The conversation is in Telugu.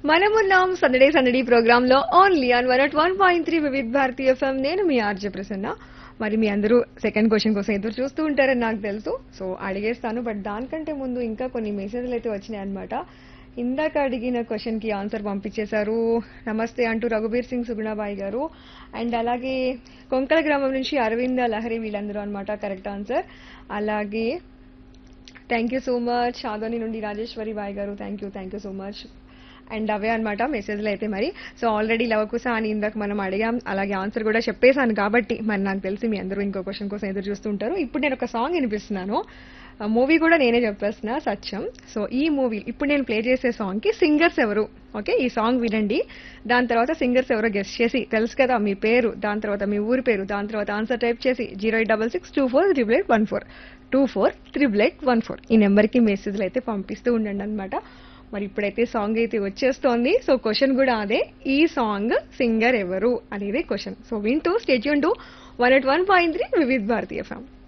మనమున్నాం సందడే సందడి ప్రోగ్రామ్ లో only on one at one point three Vividh Bharati FM నేను మీ ఆర్జే ప్రసన్న మరి మీ అందరూ సెకండ్ క్వశ్చన్ కోసం ఎదురు చూస్తూ ఉంటారని నాకు తెలుసు సో అడిగేస్తాను బట్ దానికంటే ముందు ఇంకా కొన్ని మెసేజ్లు అయితే వచ్చినాయి అనమాట ఇందాక అడిగిన క్వశ్చన్ కి ఆన్సర్ పంపించేశారు నమస్తే అంటూ రఘుబీర్ సింగ్ సుగుణాబాయి గారు అండ్ అలాగే కొంకల గ్రామం నుంచి అరవింద లహరి వీళ్ళందరూ అనమాట కరెక్ట్ ఆన్సర్ అలాగే thank you so much Adoni నుండి రాజేశ్వరి బాయ్ గారు thank you thank you so much and అవే అనమాట మెసేజ్లు అయితే మరి సో ఆల్రెడీ లవకుశ అని ఇందాక మనం అడిగాం అలాగే ఆన్సర్ కూడా చెప్పేశాను కాబట్టి మరి నాకు తెలిసి మీ అందరూ ఇంకో క్వశ్చన్ కోసం ఎదురు చూస్తుంటారు ఇప్పుడు నేను ఒక సాంగ్ వినిపిస్తున్నాను మూవీ కూడా నేనే చెప్పేస్తున్నా సత్యం సో ఈ మూవీ ఇప్పుడు నేను ప్లే చేసే సాంగ్ కి సింగర్స్ ఎవరు ఓకే ఈ సాంగ్ వినండి దాని తర్వాత సింగర్స్ ఎవరో గెస్ట్ చేసి తెలుసు కదా మీ పేరు దాని తర్వాత మీ ఊరి పేరు దాని తర్వాత ఆన్సర్ టైప్ చేసి zero eight double six two four triple eight one four two four triple eight one four ఈ నెంబర్కి మెసేజ్లు అయితే పంపిస్తూ ఉండండి అనమాట మరి ఇప్పుడైతే సాంగ్ అయితే వచ్చేస్తోంది సో క్వశ్చన్ కూడా అదే ఈ సాంగ్ సింగర్ ఎవరు అనేది క్వశ్చన్ సో వింటూ stay tuned to one at one point three Vividh Bharati ఫ్యామ్